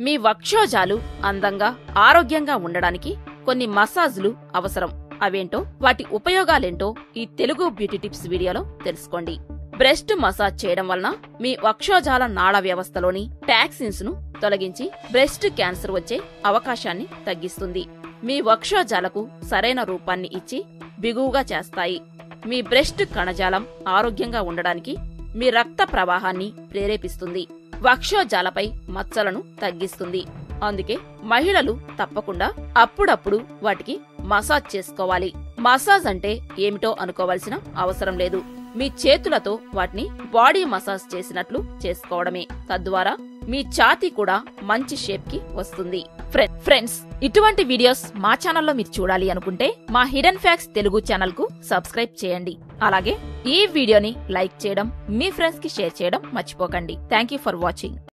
మీ వక్షోజాలు అందంగా ఆరోగ్యంగా ఉండడానికి కొన్ని మసాజ్లు అవసరం అవేంటో వాటి ఉపయోగాలేంటో ఈ తెలుగు బ్యూటీ టిప్స్ వీడియోలో తెలుసుకోండి బ్రెస్ట్ మసాజ్ చేయడం వలన మీ వక్షోజాల నాళ వ్యవస్థలోని టాక్సిన్స్ ను తొలగించి బ్రెస్ట్ క్యాన్సర్ వచ్చే అవకాశాన్ని తగ్గిస్తుంది మీ వక్షోజాలకు సరైన రూపాన్ని ఇచ్చి బిగువుగా చేస్తాయి మీ బ్రెస్ట్ కణజాలం ఆరోగ్యంగా ఉండడానికి మీ రక్త ప్రవాహాన్ని ప్రేరేపిస్తుంది వక్షోజాలపై మచ్చలను తగ్గిస్తుంది అందుకే మహిళలు తప్పకుండా అప్పుడప్పుడు వాటికి మసాజ్ చేసుకోవాలి మసాజ్ అంటే ఏమిటో అనుకోవాల్సిన అవసరం లేదు మీ చేతులతో వాటిని బాడీ మసాజ్ చేసినట్లు చేసుకోవడమే తద్వారా మీ ఛాతీ కూడా మంచి షేప్ కి వస్తుంది ఫ్రె- ఫ్రెండ్స్ ఇటువంటి వీడియోస్ మా ఛానల్లో మీరు చూడాలి అనుకుంటే మా హిడెన్ ఫ్యాక్స్ తెలుగు ఛానల్ కు సబ్స్క్రైబ్ చేయండి అలాగే ఈ వీడియోని లైక్ చేయడం మీ ఫ్రెండ్స్ కి షేర్ చేయడం మర్చిపోకండి థ్యాంక్ యూ ఫర్ వాచింగ్